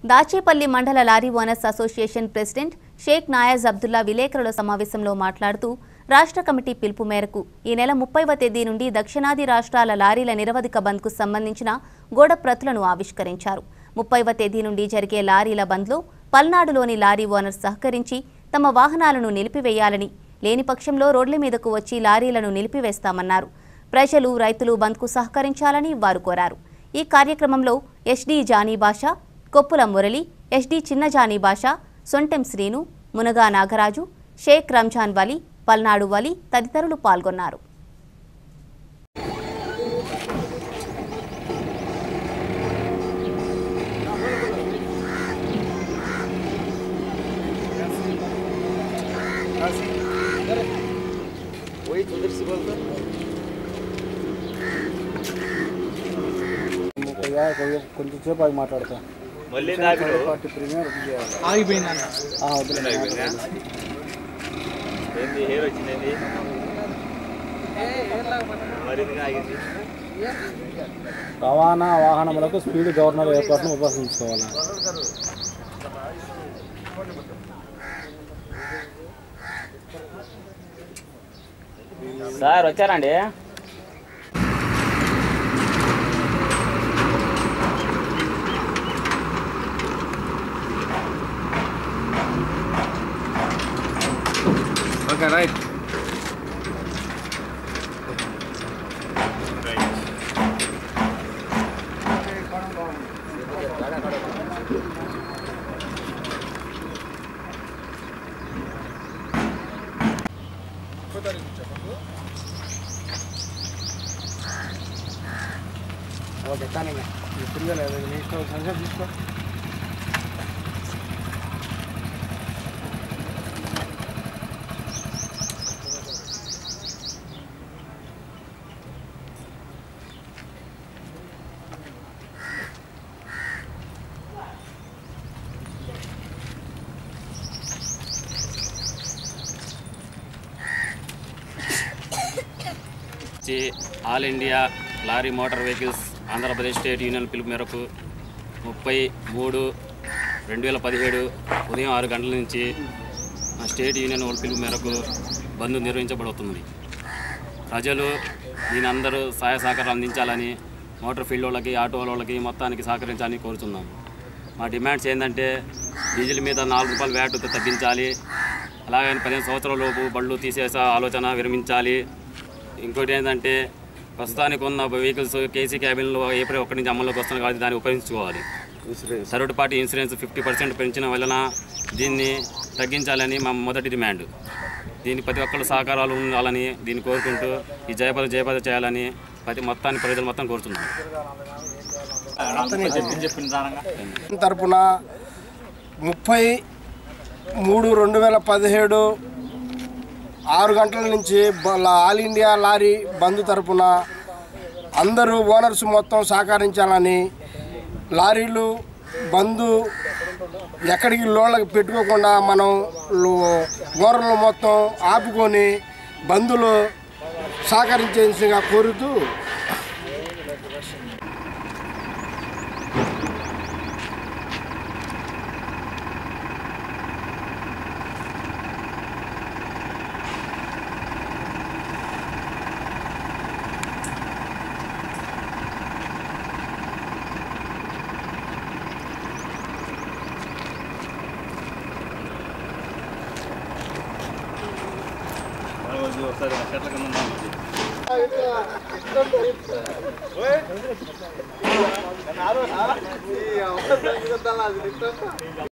దాచేపల్లి మండల lorry owners association president Sheikh Nayaz Abdullah విలేకరుల సమావేశంలో మాట్లాడుతూ రాష్ట్ర కమిటీ పిలుపు మేరకు ఈ నెల ముప్పైవ తేదీ నుండి దక్షిణాది రాష్ట్రాల లారీల నిరవధిక బంద్కు సంబంధించిన గోడ ప్రతులను ఆవిష్కరించారు ముప్పైవ తేదీ నుండి జరిగే లారీల బంద్లో పల్నాడులోని లారీ ఓనర్స్ సహకరించి తమ వాహనాలను నిలిపివేయాలని లేని పక్షంలో రోడ్ల మీదకు వచ్చి లారీలను నిలిపివేస్తామన్నారు ప్రజలు రైతులు బంద్కు సహకరించాలని వారు కోరారు ఈ కార్యక్రమంలో ఎస్డీ జానీ భాష కొప్పుల మురళి ఎస్డీ చిన్న జానీ భాష సొంటెం శ్రీను మునగా నాగరాజు షేక్ రంజాన్ వలి పల్నాడు వలి తదితరులు పాల్గొన్నారు ముప్పైగా కొంచెం కొంచెం సేపు ఆగి మాట్లాడతా మళ్ళీ దాపిడు పార్టీ ప్రీమియర్ ఇది చేయాలి ఆగిపోయిందన్న ఆ, వదిలే. ఏంది హెయిర్ వచ్చింది మరి ఎందుకు ఆగింది రవాణా వాహనములకు స్పీడ్ గవర్నర్ ఏర్పాటును ఉపయోగించుకోవాలి సార్ వచ్చారండి ఓకే రైట్ ఓకే కానీ ఫ్రీగా లేదు నీ ఇష్టం సంఖ్య తీసుకో వచ్చి all India lorry motor vehicles Andhra Pradesh state union పిలుపు మేరకు ముప్పై మూడు రెండు వేల పదిహేడు ఉదయం ఆరు గంటల నుంచి ఆ స్టేట్ యూనియన్ వాళ్ళ పిలుపు మేరకు బంద్ నిర్వహించబడుతుంది ప్రజలు దీని అందరూ సహాయ సహకారాలు అందించాలని మోటార్ ఫీల్డ్ వాళ్ళకి ఆటో వాళ్ళకి మొత్తానికి సహకరించాలని కోరుతున్నాం మా డిమాండ్స్ ఏంటంటే డీజిల్ మీద నాలుగు రూపాయలు వ్యాట్ తగ్గించాలి అలాగే పదిహేను సంవత్సరాల లోపు బళ్ళు తీసేసే ఆలోచన విరమించాలి ఇంకోటి ఏంటంటే ప్రస్తుతానికి ఉన్న వెహికల్స్ కేసీ క్యాబిన్లో ఏప్రిల్ ఒకటి నుంచి అమల్లోకి వస్తున్నాయి కాబట్టి దాన్ని ఉపయోగించుకోవాలి third party insurance fifty percent పెంచిన వలన దీన్ని తగ్గించాలని మా మొదటి డిమాండ్ దీనికి ప్రతి ఒక్కరు సహకారాలు ఉండాలని దీన్ని కోరుకుంటూ ఈ జయపద జయపద చేయాలని ప్రతి మొత్తాన్ని ప్రజలు మొత్తం కోరుతున్నాం తరపున ముప్పై మూడు రెండు వేల పదిహేడు ఆరు గంటల నుంచి బ- లా- ఆల్ ఇండియా లారీ బంద్ తరపున అందరూ ఓనర్స్ మొత్తం సహకరించాలని లారీలు బంధు ఎక్కడికి లోళ్ళకి పెట్టుకోకుండా మనం లో- ఓనర్లు మొత్తం ఆపుకొని బంధులు సహకరించేసిగా కోరుతూ ఒకసారి చెట్ల కింద ఉన్నాం.